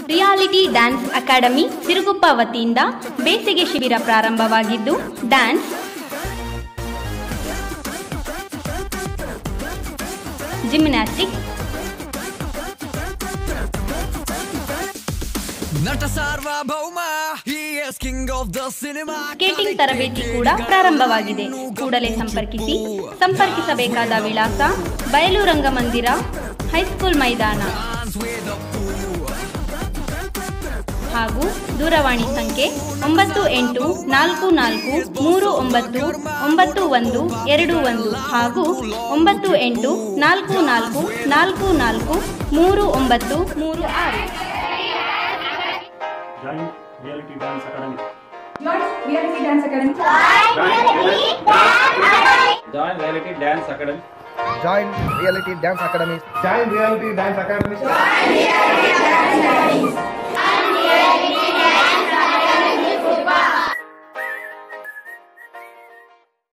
Reality dance academy Siruguppa ವತಿಯಿಂದ ಬೇಸಿಗೆ ಶಿಬಿರ ಪ್ರಾರಂಭವಾಗಿದ್ದು ಡ್ಯಾನ್ಸ್ ಜಿಮ್ನಾಸ್ಟಿಕ್ಸ್ ನಟ ಸಾರ್ವಭೌಮ he is king of the cinema skating ತರಬೇತಿ ಕೂಡ ಪ್ರಾರಂಭವಾಗಿದೆ ಕೂಡಲೇ ಸಂಪರ್ಕಿಸಿ ಸಂಪರ್ಕಿಸಬೇಕಾದ ವಿಳಾಸ ಬಯಲು ರಂಗಮಂದಿರ ಹೈಸ್ಕೂಲ್ ಮೈದಾನ Dance with the ಹಾಗೂ ದೂರವಾಣಿ ಸಂಖ್ಯೆ ಒಂಬತ್ತು ಎಂಟು ನಾಲ್ಕು ನಾಲ್ಕು ಮೂರು ಒಂಬತ್ತು ಒಂಬತ್ತು ಒಂದು ಎರಡು ಒಂದು ಹಾಗೂ ಒಂಬತ್ತು ಎಂಟು ನಾಲ್ಕು ನಾಲ್ಕು ನಾಲ್ಕು ನಾಲ್ಕು ಮೂರು ಒಂಬತ್ತು ಮೂರು ಆರು Join Reality Dance Academy. Join Reality Dance Academy. Join Reality Dance Academy. Join Reality Dance Academy.